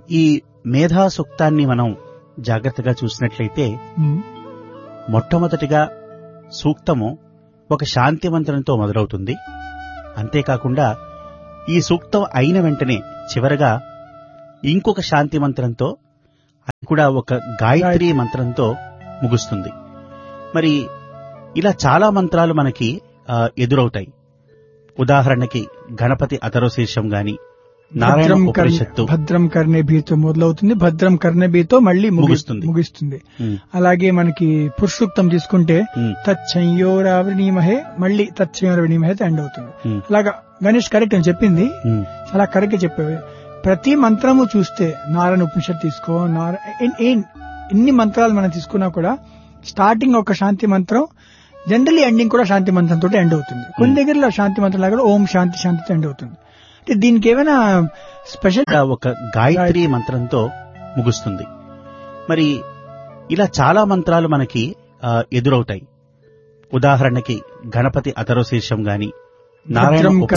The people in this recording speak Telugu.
ఈ మేధా సూక్తాన్ని మనం జాగ్రత్తగా చూసినట్లయితే ఉమ్, మొట్టమొదటిగా సూక్తము ఒక శాంతి మంత్రంతో మొదలవుతుంది అంతేకాకుండా ఈ సూక్తం అయిన వెంటనే చివరగా ఇంకొక శాంతి మంత్రంతో అది కూడా ఒక గాయత్రి మంత్రంతో ముగుస్తుంది మరి ఇలా చాలా మంత్రాలు మనకి ఆ, ఎదురవుతాయి ఉదాహరణకి గణపతి అతరశీర్షం గాని నారాయణ భద్రం కర్ణ- ఉపనిషత్తు భద్రం కర్ణబీతో మొదలవుతుంది భద్రం కర్ణబీతో మళ్ళీ ముగి- ముగుస్తుంది. ముగిస్తుంది ఉమ్, అలాగే మనకి పురుషుక్తం తీసుకుంటే ఉమ్, తచ్చంయోరావణీమహే మళ్ళీ తచ్చంయోరావణీమహే ఎండ్ అవుతుంది ఉమ్, అలాగా గణేష్ కరెక్ట్ అని చెప్పింది ఉమ్, చాలా కరెక్ట్ గా చెప్పేవి ప్రతి మంత్రము చూస్తే నారాయణ ఉపనిషత్ తీసుకో నార ఎన్- ఎన్- ఎన్ని మంత్రాలు మనం తీసుకున్నా కూడా స్టార్టింగ్ ఒక శాంతి మంత్రం జనరల్లీ ఎండింగ్ కూడా శాంతి మంత్రంతో ఎండ్ అవుతుంది కొన్ని దగ్గరలో శాంతి మంత్రం లాగా ఓం శాంతి శాంతితో ఎండ్ అవుతుంది అంటే దీనికి ఏమైనా స్పెషల్ ఇక్కడ ఒక గాయత్రి మంత్రంతో ముగుస్తుంది మరి ఇలా చాలా మంత్రాలు మనకి ఆ, ఎదురవుతాయి ఉదాహరణకి గణపతి అతరశీర్షం గాని నారాయణ భద్రం ఉప-